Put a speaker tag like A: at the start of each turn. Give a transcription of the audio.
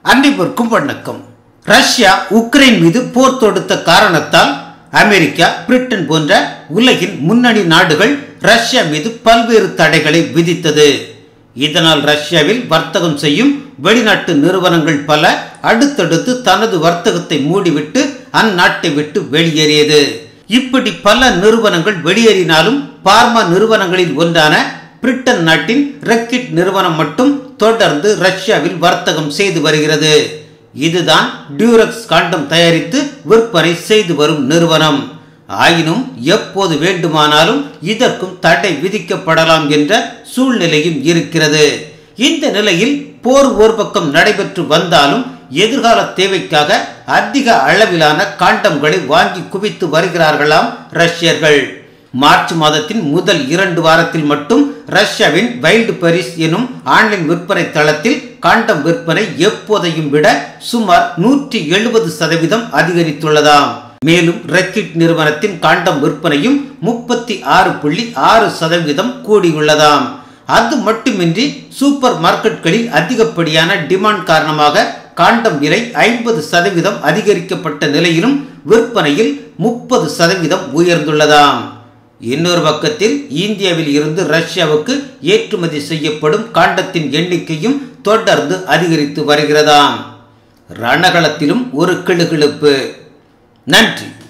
A: அனைவருக்கும் வணக்கம் Russia Ukraine மீது போர் தொடுத்த காரணத்தால் அமெரிக்கா பிரிட்டன் போன்ற உலகின் முன்னணி நாடுகள் ரஷ்யா மீது பல்வேறு தடைகளை விதித்தது இதனால் ரஷ்யாவில் வர்த்தகம் செய்யும் வெளிநாட்டு நிறுவனங்கள் பல அடுத்தடுத்து தனது வர்த்தகத்தை மூடிவிட்டு அந்நாட்டை விட்டு வெளியேறியது இப்படி பல நிறுவனங்கள் வெளியேறினாலும் பார்மா நிறுவனங்களில் ஒன்றான பிரிட்டன் நாட்டின் ரெக்கிட் நிறுவனம் மட்டும் தொடர்ந்து ரஷ்யாவில் வர்த்தகம் செய்து வருகிறது இதுதான் டியூரக்ஸ் காண்டம் தயாரித்து விற்பனை செய்து வரும் நிறுவனம் ஆயினும் எப்போது வேண்டுமானாலும் இதற்கும் தடை விதிக்கப்படலாம் என்ற சூழ்நிலையும் இருக்கிறது இந்த நிலையில் போர் ஒரு பக்கம் நடைபெற்று வந்தாலும் எதிர்கால தேவைக்காக அதிக அளவிலான காண்டம்களை வாங்கி குவித்து வருகிறார்களாம் ரஷ்யர்கள் மார்ச் மாதத்தின் முதல் இரண்டு வாரத்தில் மட்டும் ரஷ்யாவின் வைல்டு பரிஸ் எனும் ஆன்லைன் விற்பனை தளத்தில் காண்டம் விற்பனை எப்போதையும் விட சுமார் நூற்றி எழுபது சதவீதம் அதிகரித்துள்ளதாம் மேலும் ரெக்கிட் நிறுவனத்தின் காண்டம் விற்பனையும் முப்பத்தி ஆறு புள்ளி ஆறு சதவீதம் கூடியுள்ளதாம் அது மட்டுமின்றி சூப்பர் மார்க்கெட்களில் அதிகப்படியான டிமாண்ட் காரணமாக காண்டம் விலை ஐம்பது சதவீதம் அதிகரிக்கப்பட்ட நிலையிலும் விற்பனையில் முப்பது சதவீதம் உயர்ந்துள்ளதாம் இன்னொரு பக்கத்தில் இந்தியாவில் இருந்து ரஷ்யாவுக்கு ஏற்றுமதி செய்யப்படும் காண்டத்தின் எண்ணிக்கையும் தொடர்ந்து அதிகரித்து வருகிறதாம் ரணகளத்திலும் ஒரு கிளுகிழுப்பு நன்றி